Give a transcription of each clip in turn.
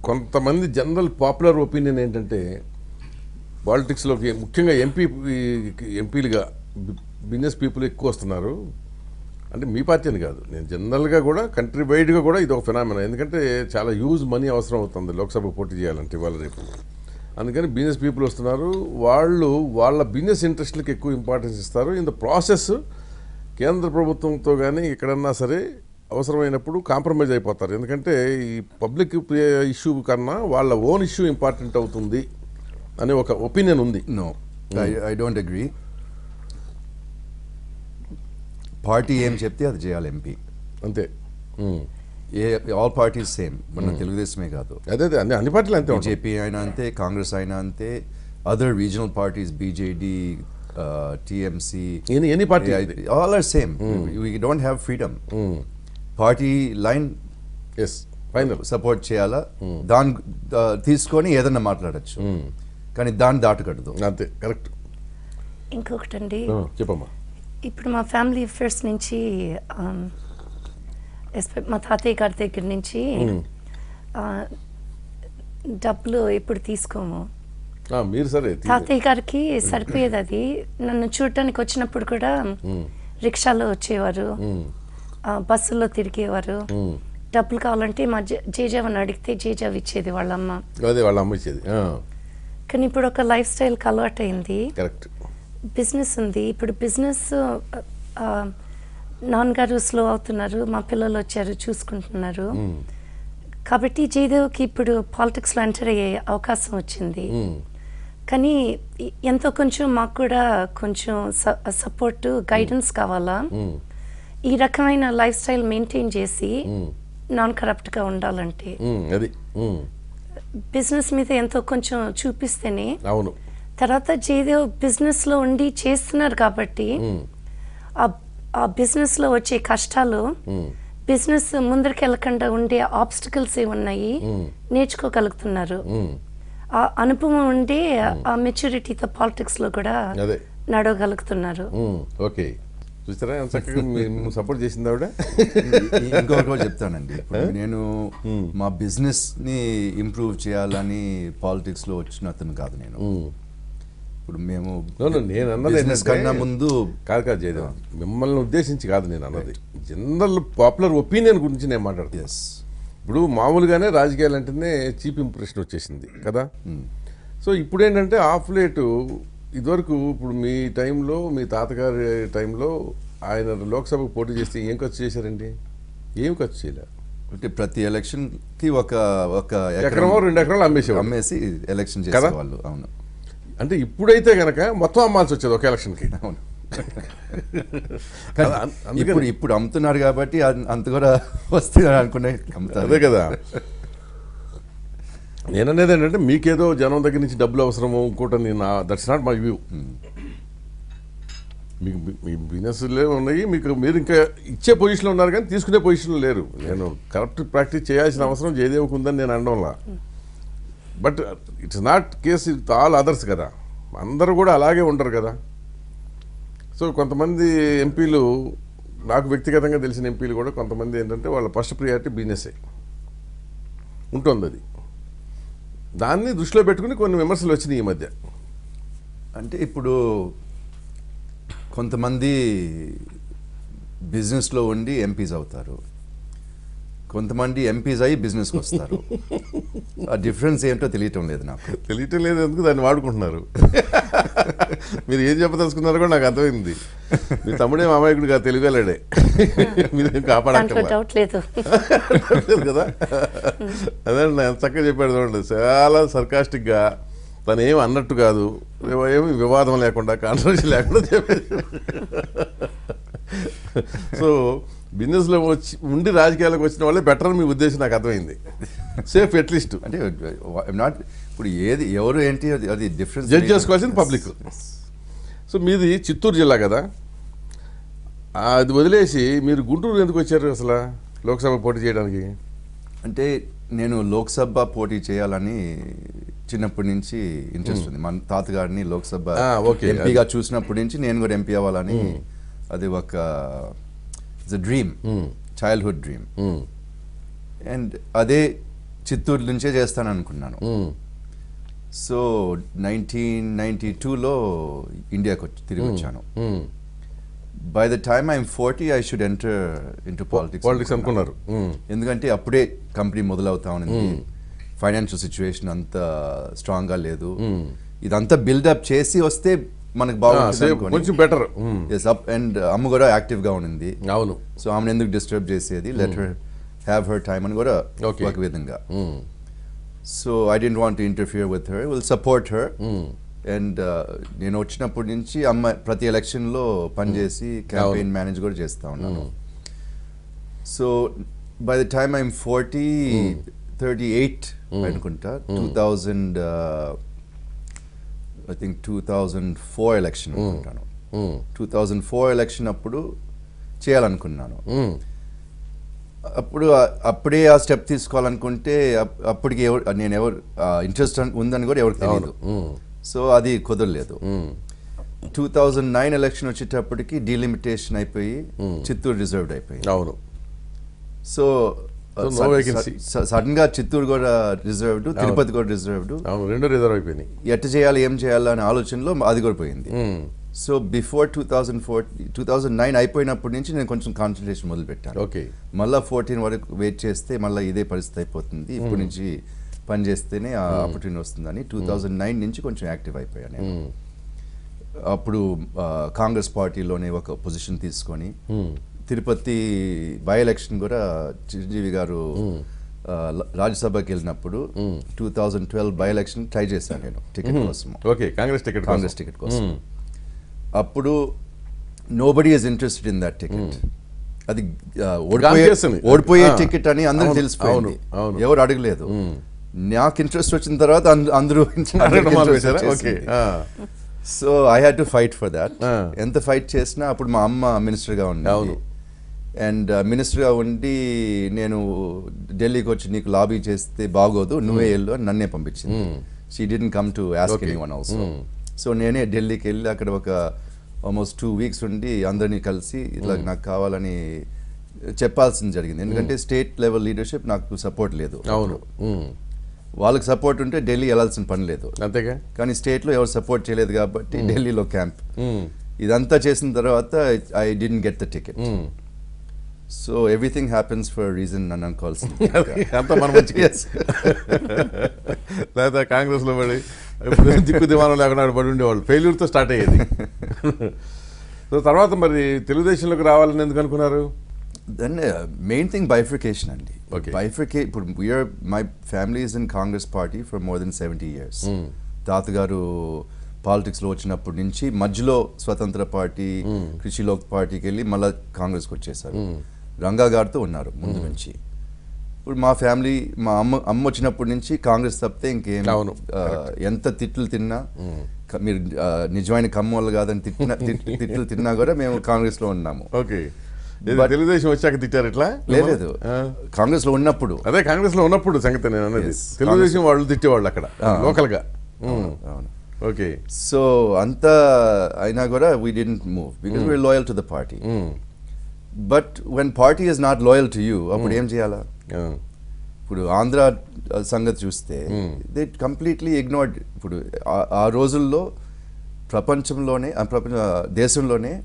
కొంతమంది general popular opinion ఏంటంటే పాలిటిక్స్లోకి ముఖ్యంగా ఎంపీ ఎంపీలుగా బిజినెస్ పీపుల్ ఎక్కువ వస్తున్నారు అంటే మీ పార్టీ అని కాదు నేను జనరల్గా కూడా కంట్రీ వైడ్గా కూడా ఇది ఒక ఫినామినా ఎందుకంటే చాలా యూజ్ మనీ అవసరం అవుతుంది లోక్సభ పోటీ చేయాలంటే ఇవాళ రేపు అందుకని బిజినెస్ పీపుల్ వస్తున్నారు వాళ్ళు వాళ్ళ బిజినెస్ ఇంట్రెస్ట్లకి ఎక్కువ ఇంపార్టెన్స్ ఇస్తారు ఇన్ ద ప్రాసెస్ కేంద్ర ప్రభుత్వంతో కానీ ఎక్కడన్నా సరే అవసరమైనప్పుడు కాంప్రమైజ్ అయిపోతారు ఎందుకంటే ఈ పబ్లిక్ ఇష్యూ కన్నా వాళ్ళ ఓన్ ఇష్యూ ఇంపార్టెంట్ అవుతుంది అనే ఒక ఒపీనియన్ ఉంది no I I don't agree party ఏం చెప్తే అది చేయాలి ఎంపీ అంతే um. Uh all parties same మన తెలుగుదేశమే కాదు అదే అదే అన్ని అన్ని పార్టీలు అంతే ఉంటాయి బీజేపీ అయినా అంతే కాంగ్రెస్ అయినా అంతే other regional parties BJD TMC any any party all are same we don't have freedom party line ఎస్ ఫైనల్ సపోర్ట్ చేయాలా దాని దా- తీసుకొని ఏదన్నా మాట్లాడచ్చు కానీ దాన్ని దాటకూడదు అంతే కరెక్ట్ ఇంకొకటండి చెప్పమ్మా ఇప్పుడు మా ఫ్యామిలీ అఫేర్స్ నుంచి ఆమ్, ఎస్పె- మా తాతయ్య గారి దగ్గర నుంచి ఆ, డబ్బులు ఎప్పుడు తీసుకోము ఆ, మీరు సరే తీ- తాతయ్య గారికి సరిపోయేది అది నన్ను చూడటానికి వచ్చినప్పుడు కూడా రిక్షాలో వచ్చేవారు ఆ, బస్సుల్లో తిరిగేవారు డబ్బులు కావాలంటే మా జే- జేజావని అడిగితే జేజావ్ ఇచ్చేది వాళ్ళమ్మ అదే వాళ్ళ అమ్మ ఇచ్చేది కానీ ఇప్పుడు ఒక లైఫ్ స్టైల్కి అలవాటైంది కరెక్ట్ బిజినెస్ ఉంది ఇప్పుడు బిజినెస్ ఆ, నాన్నగారు స్లో అవుతున్నారు మా పిల్లలు వచ్చారు చూసుకుంటున్నారు కాబట్టి జయదేవ్కి ఇప్పుడు పాలిటిక్స్లో ఎంటర్ అయ్యే అవకాశం వచ్చింది కానీ ఈ- ఎంతో కొంచెం మాకు కూడా కొంచెం సపోర్ట్ గైడెన్స్ కావాలా ఈ రకమైన లైఫ్ స్టైల్ మెయింటైన్ చేసి నాన్ కరప్ట్గా ఉండాలంటే అది ఉమ్, బిజినెస్ మీద ఎంతో కొంచెం చూపిస్తేనే అవును తర్వాత జయదేవ్ బిజినెస్ లో ఉండి చేస్తున్నారు కాబట్టి ఆ ఆ బిజినెస్ లో వచ్చే కష్టాలు బిజినెస్ ముందరికి వెళ్ళకుండా ఉండే ఆబ్స్టికల్స్ ఏ ఉన్నాయి నేర్చుకోగలుగుతున్నారు ఆ అనుభవం ఉండి ఆ మెచ్యూరిటీతో పాలిటిక్స్ లో కూడా అదే నడవగలుగుతున్నారు ఉమ్, ఓకే చూస్తారా ఎంత చక్కగా మేము సపోర్ట్ చేసింది ఆవిడ ఇ- ఇంకొకటి కూడా చెప్తానండి ఇప్పుడు నేను మా బిజినెస్ ని ఇంప్రూవ్ చేయాలని పాలిటిక్స్ లో వచ్చిన అతను కాదు నేను ఇప్పుడు మేము No, no, నేను అన్నది బిజినెస్ ఏంటంటే- కన్నా ముందు కాదు కాదు జయదేవ్ మిమ్మల్ని ఉద్దేశించి కాదు నేను అన్నది జనరల్ పాపులర్ ఒపీనియన్ గురించి నేను మాట్లాడుతాను ఎస్ ఇప్పుడు మామూలుగానే రాజకీయాలు అంటేనే చీప్ ఇంప్రెషన్ వచ్చేసింది కదా సో ఇప్పుడు ఏంటంటే ఆఫ్ లేట్ ఇదివరకు ఇప్పుడు మీ టైంలో మీ తాతగారి టైంలో ఆయన లోక్సభకు పోటీ చేస్తే ఏం ఖర్చు చేశారండి ఏం ఖర్చు చేయలే అంటే ప్రతి ఎలక్షన్ కి ఒక ఒక ఎకరమో రెండు ఎకరాలు అమ్మేసేవాళ్ళు అమ్మేసి ఎలక్షన్ కదా? చేసేవాళ్ళు అవును అంటే ఇప్పుడైతే గనక మొత్తం అమ్మాల్సి వచ్చేది ఒక ఎలక్షన్కి అవును కానీ అం- అందుకని- ఇప్పుడు ఇప్పుడు అమ్ముతున్నారు కాబట్టి అన్- అంత కూడా వస్తుంది అనుకునే అమ్ముతారు అదే కదా నేను అనేది ఏంటంటే మీకేదో జనం దగ్గర నుంచి డబ్బులు అవసరము ఇంకోటి నా దట్స్ నాట్ మై వ్యూ మీకు బి- మీ బిజినెస్లే ఉన్నాయి మీకు మీరు ఇంకా ఇచ్చే పొజిషన్లో ఉన్నారు కానీ తీసుకునే పొజిషన్లో లేరు నేను కరెక్ట్ ప్రాక్టీస్ చేయాల్సిన అవసరం జయదేవ్కి ఉందని నేను అనడంలా but it's not case with all others కదా అందరూ కూడా అలాగే ఉండరు కదా సో కొంతమంది ఎంపీలు నాకు వ్యక్తిగతంగా తెలిసిన ఎంపీలు కూడా కొంతమంది ఏంటంటే వాళ్ళ ఫస్ట్ ప్రియారిటీ బిజినెసే ఉంటుంది అది దాన్ని దృష్టిలో పెట్టుకుని కొన్ని విమర్శలు వచ్చినాయి ఈ మధ్య అంటే ఇప్పుడు కొంతమంది బిజినెస్లో ఉండి ఎంపీస్ అవుతారు కొంతమంది ఎంపీస్ అయ్యి బిజినెస్కి వస్తారు ఆ డిఫరెన్స్ ఏంటో తెలియటం లేదు నాకు తెలియటం లేదు ఎందుకు దాన్ని వాడుకుంటున్నారు మీరు ఏం చెప్పదలుచుకున్నారో కూడా నాకు అర్థమైంది మీ తమ్ముడే మామయ్యకుడు కాదు తెలుగులేడే మీరు దాంట్లో కాపాడక్కర్లా డౌట్ లేదు లేదు కదా అదే అండి, ఎంత చక్కగా చెప్పాడు చూడండి చాలా సర్కాస్టిక్గా తను ఏమి అన్నట్టు కాదు ఏమి వివాదం లేకుండా కాంట్రవర్సీ లేకుండా చెప్పాడు సో బిజినెస్లో వచ్చి ఉండి రాజకీయాలకు వచ్చిన వాళ్ళే బెటర్ మీ ఉద్దేశం నాకు అర్థమైంది సేఫ్ అట్లీస్ట్ అంటే నాట్ ఇప్పుడు ఏది ఎవరు ఏంటి అది అది డిఫరెన్స్ జడ్జ్ చేసుకోవాల్సింది పబ్లిక్ సో మీది చిత్తూరు జిల్లా కదా ఆ, అది వదిలేసి మీరు గుంటూరు ఎందుకు వచ్చారు అసలు లోక్సభ పోటీ చేయడానికి అంటే నేను లోక్సభ పోటీ చేయాలని చిన్నప్పటి నుంచి ఇంట్రెస్ట్ ఉంది మన తాతగారిని లోక్సభ ఆ, okay. ఎంపీగా చూసినప్పటి నుంచి నేను కూడా ఎంపీ అవ్వాలని అది ఒక it's dream childhood dream hmm. And అదే చిత్తూరు నుంచే చేస్తాను అనుకున్నాను మ్మ్. సో నైన్టీన్ నైన్టీ టూలో ఇండియాకి వచ్చి తిరిగి వచ్చాను hmm. By the time I'm forty I should enter into politics politics అనుకున్నారు మ్మ్. ఎందుకంటే అప్పుడే కంపెనీ మొదలవుతా ఉన్నది ఫైనాన్షియల్ సిచ్యువేషన్ అంత స్ట్రాంగ్గా లేదు ఇదంతా బిల్డప్ చేసి వస్తే మనకు ఆ, బాగుంటుంది సేమ్ అనుకొని. కొంచెం బెటర్ Yes, up అండ్ అమ్మ కూడా యాక్టివ్గా ఉండింది అవును సో ఆమెను ఎందుకు డిస్టర్బ్ చేసేది let her have her time అని కూడా Okay. ఒక విధంగా hmm. So I didn't want interfere with her will support her hmm. And నేను వచ్చినప్పటి నుంచి అమ్మ ప్రతి ఎలక్షన్లో పనిచేసి క్యాంపెయిన్ మేనేజ్ కూడా చేస్తూ ఉన్నాను so by the time I'm forty thirty eight అనుకుంటా two thousand I think two thousand four election అనుకుంటాను hmm. Two thousand four election అప్పుడు చేయాలనుకున్నాను మ్మ్. అప్పుడు ఆ- అప్పుడే ఆ స్టెప్ తీసుకోవాలనుకుంటే అప్- అప్పటికి ఎవరు నేను ఎవరు ఇంట్రెస్ట్ ఉందని కూడా ఎవరికి అవును తెలియదు మ్మ్. సో అది కుదరలేదు hmm. Two thousand nine election వచ్చేటప్పటికి డీలిమిటేషన్ అయిపోయి చిత్తూరు రిజర్వ్డ్ అయిపోయింది అవును so So, no vacancy. Sudden గా చిత్తూరు కూడా రిజర్వ్డ్ తిరుపతి కూడా రిజర్వ్డ్ అవును రెండు రిజర్వ్ అయిపోయినాయి ఎట్ట చేయాలి ఏం చేయాలి అనే ఆలోచనలో అది కూడా పోయింది hmm. So before two thousand four two thousand nine అయిపోయినప్పటి నుంచి నేను కొంచెం కాన్సన్ట్రేషన్ మొదలు పెట్టాను ఓకే మళ్ళీ ఫోర్టీన్ వరకు వెయిట్ చేస్తే మళ్ళీ ఇదే పరిస్థితి అయిపోతుంది ఇప్పటి నుంచి పని చేస్తేనే ఆ ఆపర్చునిటీ వస్తుందని టూ థౌజండ్ నైన్ నుంచి కొంచెం యాక్టివ్ అయిపోయాను నేను మ్మ్. అప్పుడు ఆ, కాంగ్రెస్ పార్టీలోనే ఒక పొజిషన్ తీసుకొని మ్మ్. తిరుపతి బై ఎలక్షన్ కూడా చిరంజీవి గారు ఆ, ల- రాజ్యసభకి వెళ్ళినప్పుడు two thousand twelve by election try చేశాను నేను టికెట్ కోసం okay Congress ticket Congress ticket కోసం అప్పుడు nobody is interested in that ticket అది ఆ, ఓడిపోయే చేస్తుంది. ఓడిపోయే ఆ. టికెట్ అని అందరికి అవును, తెలిసిపోయింది అవును, అవును. ఎవరు అడగలేదు నాకు ఇంట్రెస్ట్ వచ్చిన తర్వాత అంద- అందరూ అడగడం మొదలుపెట్టారా? Okay ah. So I had to fight for that ah. ఎంత ఫైట్ చేసినా అప్పుడు మా అమ్మ మినిస్టర్గా ఉంది అవును. అండ్ మినిస్టర్గా ఉండి నేను ఢిల్లీకి వచ్చి నీకు లాబీ చేస్తే బాగోదు నువ్వే వెళ్ళు అని నన్నే పంపించింది she didn't come to ask Okay. Anyone also so నేనే ఢిల్లీకి వెళ్ళి అక్కడ ఒక ఆల్మోస్ట్ టూ వీక్స్ ఉండి అందరినీ కలిసి ఇట్లా నాకు కావాలని చెప్పాల్సింది జరిగింది ఎందుకంటే స్టేట్ లెవెల్ లీడర్షిప్ నాకు సపోర్ట్ లేదు అవును మ్మ్. వాళ్ళకి సపోర్ట్ ఉంటే ఢిల్లీ వెళ్ళాల్సిన పని లేదు అంతేగా కానీ స్టేట్లో ఎవరు సపోర్ట్ చేయలేదు కాబట్టి ఢిల్లీలో క్యాంప్ మ్మ్. ఇదంతా చేసిన తర్వాత I didn't get the ticket hmm. So everything happens for reason అని అనుకోవాల్సింది అంతా మన మంచికి Yes. లేదా కాంగ్రెస్ లో పడి ఇప్పుడు దిక్కు దివానం లేకుండా ఆడ పడి ఉండేవాళ్ళు ఫెయిల్యూర్తో స్టార్ట్ అయ్యేది సో తర్వాత మరి తెలుగుదేశంలోకి రావాలని ఎందుకు అనుకున్నారు దెన్ మెయిన్ థింగ్ బైఫికేషన్ అండి Okay. బైఫికే ఇప్పుడు we are my family is in Congress party for more than seventy years తాతగారు పాలిటిక్స్లో వచ్చినప్పటి నుంచి మధ్యలో స్వతంత్ర పార్టీ కృషి లోక్ పార్టీకి వెళ్ళి మళ్ళీ కాంగ్రెస్కి వచ్చేసారు రంగా గారితో ఉన్నారు ముందు నుంచి ఇప్పుడు మా ఫ్యామిలీ మా అమ్మ అమ్మ వచ్చినప్పటి నుంచి కాంగ్రెస్ తప్పితే ఇంకేం అవును. ఆ, ఎంత తిట్లు తిన్నా క- మీరు ఆ, నిజమైన కమ్మోళ్ళు కాదని తిట్టిన తిట్- తిట్లు తిన్నా కూడా మేము కాంగ్రెస్లో ఉన్నాము ఓకే ఇది But- తెలుగుదేశం వచ్చాక తిట్టారు ఇట్లా లేదు ఆ. కాంగ్రెస్ లో ఉన్నప్పుడు అదే కాంగ్రెస్ లో ఉన్నప్పుడు సంగతి నేను అన్నది Yes. తెలుగుదేశం వాళ్ళు తిట్టేవాళ్ళు అక్కడ ఆ. లోకల్ గా అవును ఓకే సో అంత అయినా కూడా we didn't move because we are loyal to the party but when party is not loyal to you అప్పుడు ఏం చేయాలా ఇప్పుడు ఆంధ్ర సంగతి చూస్తే దే కంప్లీట్లీ ఇగ్నోర్డ్ ఇప్పుడు ఆ- ఆ రోజుల్లో ప్రపంచంలోనే ఆ ప్రపంచ దేశంలోనే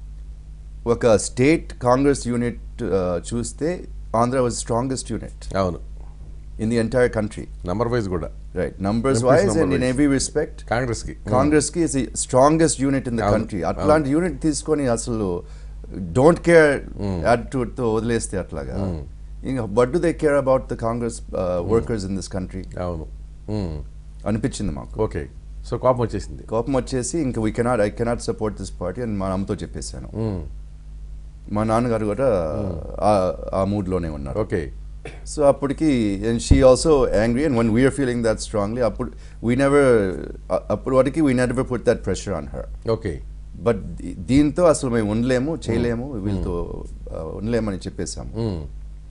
ఒక స్టేట్ కాంగ్రెస్ యూనిట్ చూస్తే ఆంధ్ర వాజ్ స్ట్రాంగెస్ట్ యూనిట్ అవును in the entire country number wise కూడా right numbers MPs wise number and in wise. Every respect Congress కి కాంగ్రెస్ కి is strongest unit in the అవును, కంట్రీ అట్లాంటి యూనిట్ తీసుకొని అసలు డోంట్ కేర్ యాటిట్యూడ్ తో వదిలేస్తే అట్లాగా ఇంకా what do they care about the Congress workers in this country అవును అనిపించింది మాకు ఓకే సో కోపం వచ్చేసింది కోపం వచ్చేసి ఇంకా we cannot I cannot support this party అని మా అమ్మతో చెప్పేశాను మ్మ్. మా నాన్నగారు కూడా ఆ- ఆ మూడ్లోనే ఉన్నారు ఓకే సో అప్పటికి and she also angry and one we're feeling that strongly అప్పుడు వీ నెవర్ అప్పటి వరకు we never put that pressure on her okay but దీంతో అసలు మేము ఉండలేము చేయలేము వీళ్ళతో uh, ఉండలేమని చెప్పేశాము hmm.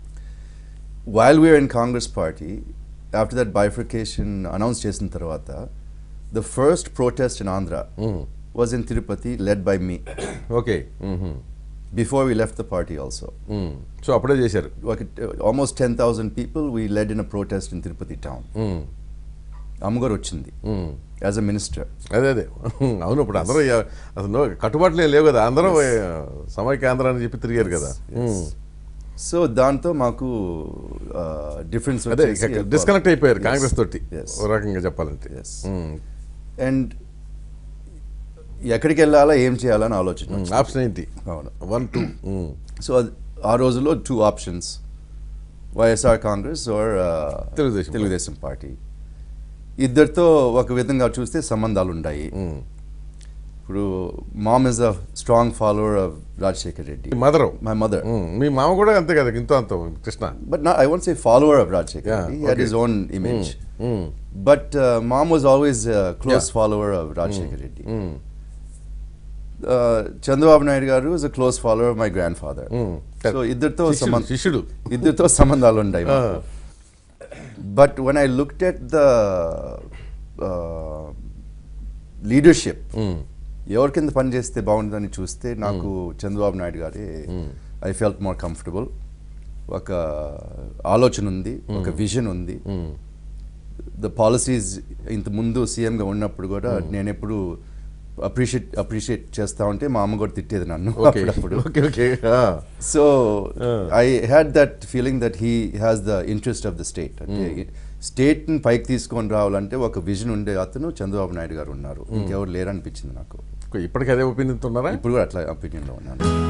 While we're in Congress party after that bifurcation announce చేసిన తర్వాత the first protest in Andhra hmm. Was in Tirupati led by me okay hmm. before we left the party also. Um. So అప్పుడే చేశారు Like, uh, almost 10,000 people we led in a protest in Tirupati town. ఉమ్. అమ్మగారు వచ్చింది ఉమ్. As a minister అదే అదే అవును ఇప్పుడు అందరూ ఎ- అసలు నో- కట్టుబాట్లే లేవు కదా అందరూ ఏ, సమైక్య ఆంధ్ర అని చెప్పి తిరిగారు కదా ఉమ్. సో దాంతో మాకు డిఫరెన్స్ అదే డిస్కనెక్ట్ అయిపోయారు కాంగ్రెస్ తోటి Yes. ఓ రకంగా చెప్పాలంటే Yes. ఉమ్. అండ్ ఎక్కడికి వెళ్ళాలా ఏం చేయాలని ఆలోచన ఉమ్. ఆప్షన్ ఏంటి అవును వన్ టూ ఉమ్. సో అది- ఆ రోజుల్లో two options YSR Congress or Telugu Desam Telugu Desam party ఇద్దరితో ఒక విధంగా చూస్తే సంబంధాలు ఉన్నాయి ఉమ్. ఇప్పుడు mom is a strong follower of Rajasekhar Reddy మీ మదరు మై మదర్ ఉమ్. మీ మామ కూడా అంతే కదా ఇంతో అంత Krishna But not, I won't say follower of Rajశేఖర్ Yeah, Reddy. He had okay. his own image. Um. But uh, mom was always a close Yeah. follower of Rajశేఖర్ Reddy. Um. Uh, Chandrababu Naidu గారు is a close follower of my grandfather. Mm. So ఇద్దరితో శిష్యుడు, సంబంధ శిష్యుడు ఇద్దరితో సంబంధాలు ఉన్నాయి Ah. But when I looked at the leadership um. ఎవరి కింద పని చేస్తే బాగుంటుందని చూస్తే నాకు చంద్రబాబు నాయుడు గారి ఐ ఫెల్ట్ మోర్ కంఫర్టబుల్ ఒక ఆలోచన ఉంది ఒక విజన్ ఉంది ఉమ్. ద పాలసీస్ ఇంత ముందు సీఎంగా ఉన్నప్పుడు కూడా నేను ఎప్పుడు అప్రిషియేట్ అప్రిషియేట్ చేస్తా ఉంటే మా అమ్మ కూడా తిట్టేది నన్ను ఓకే అప్పుడప్పుడు okay okay ah. So Ah. I had that feeling that he has the interest of the state అంటే స్టేట్ని పైకి తీసుకొని రావాలంటే ఒక విజన్ ఉండే అతను చంద్రబాబు నాయుడు గారు ఉన్నారు ఇంకెవరు లేరనిపించింది నాకు ఇప్పటికీ అదే ఒపీనియన్ ఉన్నారా ఇప్పుడు కూడా అట్లా ఒపీనియన్లో ఉన్నాను